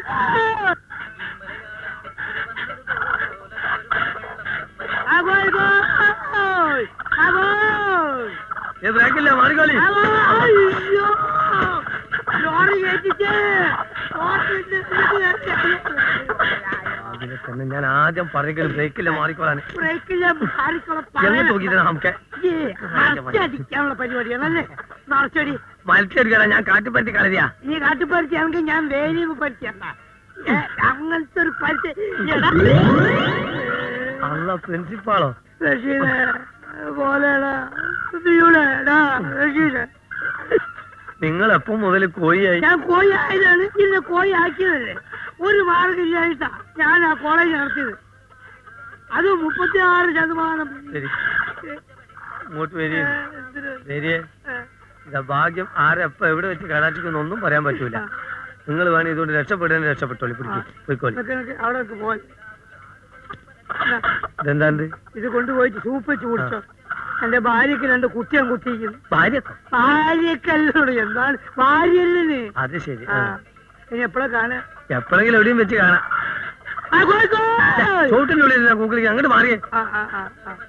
ആ പോയി പോയി ആ പോയി ഏ ബ്രേക്കില്ല മാറിക്കോളി ആ പോയി. അയ്യോ ലോറി കയറ്റിച്ച് അതിനെ തന്നെ ഞാൻ ആദ്യം പറയുന്നത് ബ്രേക്കില്ല മാറിക്കോളാൻ ബ്രേക്കില്ല മാറിക്കോളെ എങ്ങനെ നോക്കിയിട്ട് നമുക്ക് അടിക്കാനുള്ള പരിപാടിയാണല്ലേ നിറച്ചടി മത്സരിക്കണ ഞാൻ കാട്ടുപറ്റി കളരിയാ നീ കാട്ടുപരിച്ചാണെങ്കിൽ ഞാൻ വേലിയും പരിച്ചണ്ട അങ്ങനത്തെ ഒരു പരിചയ അല്ല പ്രിൻസിപ്പാളോ റഷീദ് പോലെടാ ദിയുടെടാ റഷീദ് നിങ്ങൾ എപ്പം മുതൽ കോഴിയായി ഞാൻ കോഴി ആയതാണ് ഇന്ന് കോഴി ആക്കിയതല്ലേ ഒരു മാർഗമില്ലായിട്ടാ ഞാൻ ആ കോളേജ് നടത്തിയത് അത് മുപ്പത്തി ആറ് ശതമാനം ശരി ഇങ്ങോട്ട് വരി ഏ, എന്തിന്? വരിയേ ഏ, ഇതാ ഭാഗ്യം ആരെപ്പ എവിടെ വെച്ച് കടാറ്റിക്കുന്ന ഒന്നും പറയാൻ പറ്റൂല നിങ്ങൾ വേണേ ഇതുകൊണ്ട് രക്ഷപ്പെടാൻ രക്ഷപ്പെട്ടോളി പിടിക്കും പോയിക്കോളി നിനക്ക് നിനക്ക് അവിടെ നിനക്ക് പോയി ഇതാ, ഇതെന്താണ്ട് ഇത് കൊണ്ടുപോയിട്ട് സൂപ്പ് വെച്ച് കുടിച്ചോ എന്റെ ഭാര്യക്ക് രണ്ട് കുട്ടിയും കുത്തിയിരിക്കുന്നു ഭാര്യ ഭാര്യക്കല്ലോട് എന്താണ് ഭാര്യല്ലേ അത് ശരി ആ ഇനി എപ്പോഴാ കാണാ എപ്പോഴെങ്കിലും എവിടെയും വെച്ച് കാണാം ആ, കോഴിക്കോ! ചോട്ടിനുള്ളിൽ കൂക്കിലേക്ക് അങ്ങോട്ട് മാറിയേ ആ, ആ, ആ, ആ.